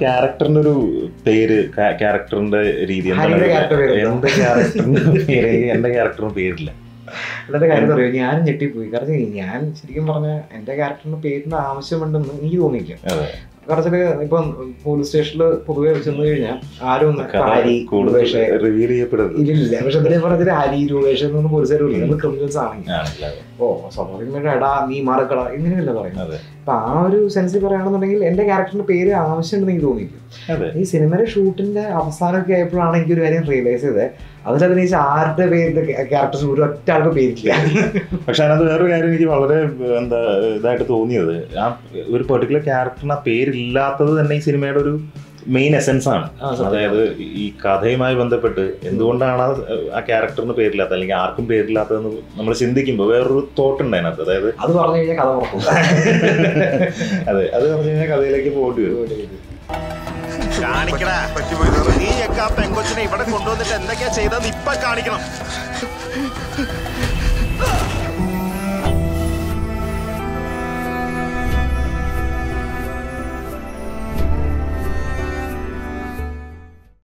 ക്യാരക്ടറിന്റെ ഒരു പേര് ക്യാരക്ടറിന്റെ രീതി എന്താണ് ഹരിയുടെ character പേര് എന്താ? എന്റെ ക്യാരക്ടറിന്റെ പേര് എന്റെ ക്യാരക്ടറിന് പേരില്ല എന്നിട്ട് കാര്യം അറിയോ ഞാൻ ഞെട്ടിപ്പോയി കാരണം ഞാൻ ശരിക്കും പറഞ്ഞ എന്റെ ക്യാരക്ടറിന് പേരിന്റെ ആവശ്യമുണ്ടെന്ന് എനിക്ക് തോന്നിയില്ല അതെ കാരണം ഇപ്പം പോലീസ് സ്റ്റേഷനിൽ പൊതുവെ ചെന്ന് കഴിഞ്ഞാൽ ആരും ഒന്ന് കഥ ഹരി കൂടുതൽ രൂപേഷ് റിവീൽ ചെയ്യപ്പെടരുത് ഇല്ലില്ല പക്ഷെ ഇതിനെ പറഞ്ഞിട്ട് ഹരി രൂപേഷ് എന്നൊന്നും പോലീസുകാർ വിളിക്കും നമ്മൾ ക്രിമിനൽസ് ആണെങ്കിൽ ആണല്ലേ ഓ സ്വാഭാവികമായിട്ട് എടാ നീ മാറക്കട ഇങ്ങനെയല്ല പറയുന്നത് അതെ അപ്പൊ ആ ഒരു സെൻസിൽ പറയുകയാണെന്നുണ്ടെങ്കിൽ എന്റെ ക്യാരക്ടറിന്റെ പേര് ആവശ്യമുണ്ടെന്ന് എനിക്ക് തോന്നിയില്ല അതെ ഈ സിനിമയുടെ ഷൂട്ടിന്റെ അവസാനമൊക്കെ ആയപ്പോഴാണ് എനിക്ക് ഒരു കാര്യം റിയലൈസ് ചെയ്തത് അതിലഭിനയിച്ച ആരുടെ പേരിന്റെ ക്യാരക്ടേഴ്സ് ഒരു ഒറ്റ ആൾക്ക് പേരില്ല പക്ഷെ അതിനകത്ത് വേറൊരു കാര്യം എനിക്ക് വളരെ എന്താ ഇതായിട്ട് തോന്നിയത് ആ ഒരു പെർട്ടിക്കുലർ ക്യാരക്ടറിന് ആ പേരില്ലാത്തത് തന്നെ ഈ സിനിമയുടെ ഒരു മെയിൻ എസെൻസ് ആണ് ആ, സത്യം. അതായത് ഈ കഥയുമായി ബന്ധപ്പെട്ട് എന്തുകൊണ്ടാണ് ആ- ആ ക്യാരക്ടറിന് പേരില്ലാത്തത് അല്ലെങ്കിൽ ആർക്കും പേരില്ലാത്തതെന്ന് നമ്മൾ ചിന്തിക്കുമ്പോൾ വേറൊരു തോട്ട് ഉണ്ട് അതിനകത്ത് അതായത് അത് പറഞ്ഞു കഴിഞ്ഞാൽ കഥ പുറത്തു അതെ അത് പറഞ്ഞു കഴിഞ്ഞാൽ കഥയിലേക്ക് പോകേണ്ടി വരും കാണിക്കടാ നീയൊക്കെ ആ പെങ്കൊച്ചിനെ ഇവിടെ കൊണ്ടുവന്നിട്ട് എന്തൊക്കെയാ ചെയ്തതെന്ന് ഇപ്പൊ കാണിക്കണം